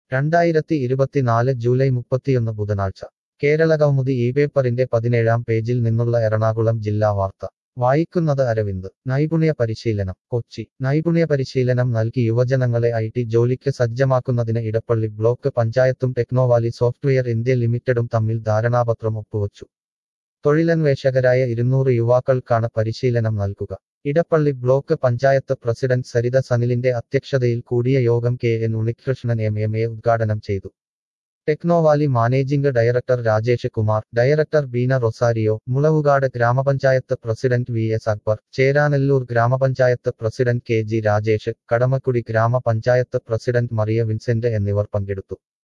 രണ്ടായിരത്തി ഇരുപത്തിനാല് ജൂലൈ മുപ്പത്തിയൊന്ന് ബുധനാഴ്ച കേരള കൗമുദി ഈ പേപ്പറിന്റെ പതിനേഴാം പേജിൽ നിന്നുള്ള എറണാകുളം ജില്ലാ വാർത്ത വായിക്കുന്നത് അരവിന്ദ് നൈപുണ്യ പരിശീലനം കൊച്ചി നൈപുണ്യ പരിശീലനം നൽകി യുവജനങ്ങളെ ഐ ടി ജോലിക്ക് സജ്ജമാക്കുന്നതിന് ഇടപ്പള്ളി ബ്ലോക്ക് പഞ്ചായത്തും ടെക്നോവാലി സോഫ്റ്റ്വെയർ ഇന്ത്യ ലിമിറ്റഡും തമ്മിൽ ധാരണാപത്രം ഒപ്പുവച്ചു തൊഴിലന്വേഷകരായ ഇരുന്നൂറ് യുവാക്കൾക്കാണ് പരിശീലനം നൽകുക ഇടപ്പള്ളി ബ്ലോക്ക് പഞ്ചായത്ത് പ്രസിഡന്റ് സരിത സനിലിന്റെ അധ്യക്ഷതയിൽ കൂടിയ യോഗം K N Unnikrishnan M M A ഉദ്ഘാടനം ചെയ്തു Technovalley managing director Rajesh Kumar director Beena Rosario Mulavukad ഗ്രാമപഞ്ചായത്ത് president V S Akbar Cheranallur ഗ്രാമപഞ്ചായത്ത് president K G Rajesh Kadamakkudy ഗ്രാമപഞ്ചായത്ത് പ്രസിഡന്റ് മറിയ വിൻസെന്റ് എന്നിവർ പങ്കെടുത്തു